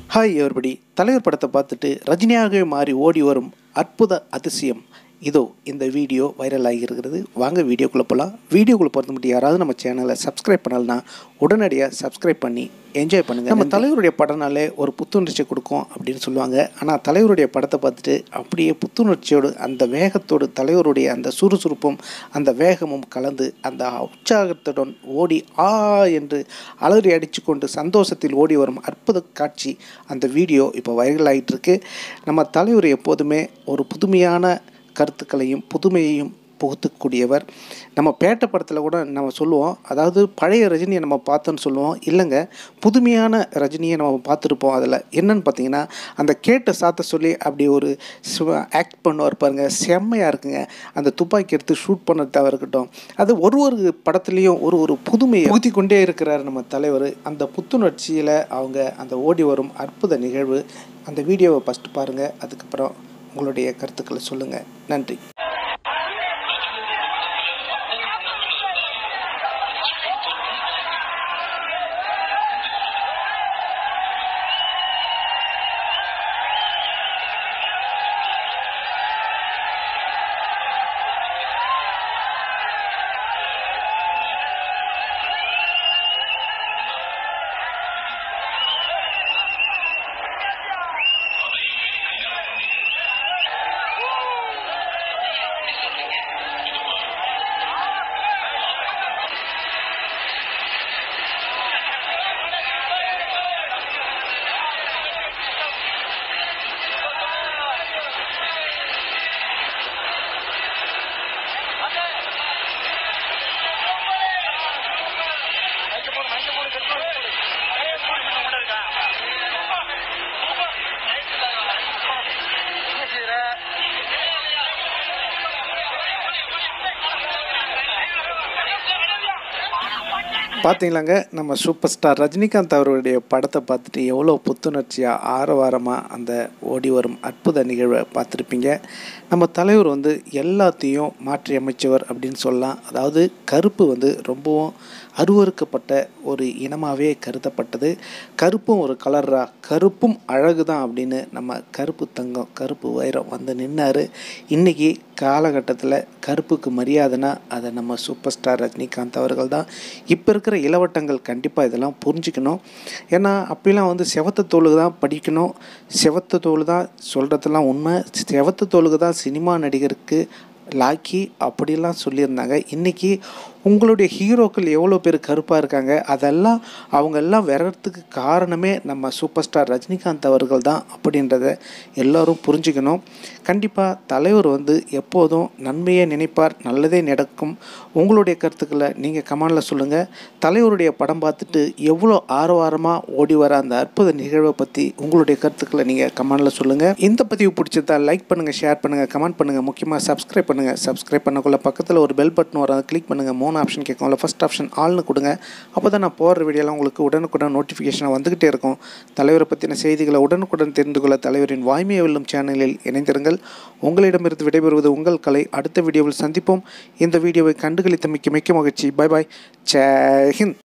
hi everybody தலைவர் படத்தை பார்த்துட்டு ரஜினியாகவே மாறி ஓடி வரும் அற்புத அதிசயம் இதோ இந்த வீடியோ வைரல் ஆகியிருக்கிறது வாங்க வீடியோக்குள்ளே போகலாம் வீடியோக்குள்ளே பொறுத்த மட்டும் யாராவது நம்ம சேனலை சப்ஸ்கிரைப் பண்ணலனா உடனடியாக சப்ஸ்கிரைப் பண்ணி என்ஜாய் பண்ணுங்கள் நம்ம தலைவருடைய படம்னாலே ஒரு புத்துணர்ச்சி கொடுக்கும் அப்படின்னு சொல்லுவாங்க ஆனால் தலைவருடைய படத்தை பார்த்துட்டு அப்படியே புத்துணர்ச்சியோடு அந்த வேகத்தோடு தலைவருடைய அந்த சுறுசுறுப்பும் அந்த வேகமும் கலந்து அந்த உற்சாகத்துடன் ஓடி ஆ என்று அலறி அடித்து கொண்டு சந்தோஷத்தில் ஓடி வரும் அற்புத காட்சி அந்த வீடியோ இப்போ வைரல் ஆகிட்டு இருக்கு நம்ம தலைவர் எப்போதுமே ஒரு புதுமையான கருத்துக்களையும் புதுமையையும் புகுத்தக்கூடியவர் நம்ம பேட்ட படத்தில் கூட நம்ம சொல்லுவோம் அதாவது பழைய ரஜினியை நம்ம பார்த்தோன்னு சொல்லுவோம் இல்லைங்க புதுமையான ரஜினியை நம்ம பார்த்துருப்போம் அதில் என்னன்னு பார்த்தீங்கன்னா அந்த கேட்ட சாத்த சொல்லி அப்படி ஒரு ஆக்ட் பண்ணுவார் பாருங்க செம்மையாக இருக்குங்க அந்த துப்பாக்கி எடுத்து ஷூட் பண்ணதாக இருக்கட்டும் அது ஒரு ஒரு படத்துலேயும் ஒரு ஒரு புதுமையை புகுத்தி கொண்டே இருக்கிறார் நம்ம தலைவர் அந்த புத்துணர்ச்சியில் அவங்க அந்த ஓடி வரும் அற்புத நிகழ்வு அந்த வீடியோவை ஃபஸ்ட்டு பாருங்கள் அதுக்கப்புறம் உங்களுடைய கருத்துக்களை சொல்லுங்கள் நன்றி பார்த்தீங்களாங்க நம்ம சூப்பர் ஸ்டார் ரஜினிகாந்த் அவருடைய படத்தை பார்த்துட்டு எவ்வளோ புத்துணர்ச்சியாக ஆரவாரமாக அந்த ஓடி வரும் அற்புத நிகழ்வை பார்த்துருப்பீங்க நம்ம தலைவர் வந்து எல்லாத்தையும் மாற்றி அமைச்சவர் அப்படின்னு சொல்லலாம் அதாவது கருப்பு வந்து ரொம்பவும் அருவறுக்கப்பட்ட ஒரு இனமாகவே கருதப்பட்டது கருப்பும் ஒரு கலரா கருப்பும் அழகு தான் அப்படின்னு நம்ம கருப்பு தங்கம் கருப்பு வைரம் வந்து நின்னார் இன்றைக்கி காலகட்டத்தில் கருப்புக்கு மரியாதைனா அதை நம்ம சூப்பர் ஸ்டார் ரஜினிகாந்த் அவர்கள் தான் இப்போ இருக்கிற இளவட்டங்கள் கண்டிப்பாக இதெல்லாம் புரிஞ்சுக்கணும் ஏன்னா அப்படிலாம் வந்து செவத்த தோலுக்கு தான் படிக்கணும் செவத்த தோல் தான் சொல்கிறதெல்லாம் உண்மை செவத்த தோலுக்கு தான் சினிமா நடிகருக்கு லாக்கி அப்படிலாம் சொல்லியிருந்தாங்க இன்றைக்கி உங்களுடைய ஹீரோக்கள் எவ்வளோ பேர் கருப்பாக இருக்காங்க அதெல்லாம் அவங்க எல்லாம் வர்றதுக்கு காரணமே நம்ம சூப்பர் ஸ்டார் ரஜினிகாந்த் அவர்கள் தான் அப்படின்றத எல்லோரும் புரிஞ்சுக்கணும் கண்டிப்பாக தலைவர் வந்து எப்போதும் நன்மையை நினைப்பார் நல்லதே நடக்கும் உங்களுடைய கருத்துக்களை நீங்கள் கமெண்டில் சொல்லுங்கள் தலைவருடைய படம் பார்த்துட்டு எவ்வளோ ஆரவாரமாக ஓடி வர அந்த அற்புத நிகழ்வை பற்றி உங்களுடைய கருத்துக்களை நீங்கள் கமெண்டில் சொல்லுங்கள் இந்த பதிவு பிடிச்சதா லைக் பண்ணுங்கள் ஷேர் பண்ணுங்கள் கமெண்ட் பண்ணுங்கள் முக்கியமாக சப்ஸ்கிரைப் பண்ணுங்கள் சப்ஸ்கிரைப் பண்ணக்குள்ள பக்கத்தில் ஒரு பெல் பட்டன் வரும் அதை கிளிக் பண்ணுங்கள் மூணு ஆப்ஷன் கேட்கும் அதில் ஃபஸ்ட் ஆப்ஷன் ஆள்னு கொடுங்க அப்போ தான் நான் போடுற வீடியோலாம் உங்களுக்கு உடனுக்குடன் நோட்டிஃபிகேஷன் வந்துக்கிட்டே இருக்கும் தலைவரை பற்றின செய்திகளை உடனுக்குடன் தெரிந்து கொள்ள தலைவரின் வாய்மையை வெல்லும் சேனலில் இணைந்திருங்கள் உங்களிடமிருந்து விடைபெறுவது உங்கள் கலை அடுத்த வீடியோவில் சந்திப்போம் இந்த வீடியோவை கண்டுகளித்தமைக்கு மிக்க மகிழ்ச்சி பை பாய் ஜெய் ஹிந்த்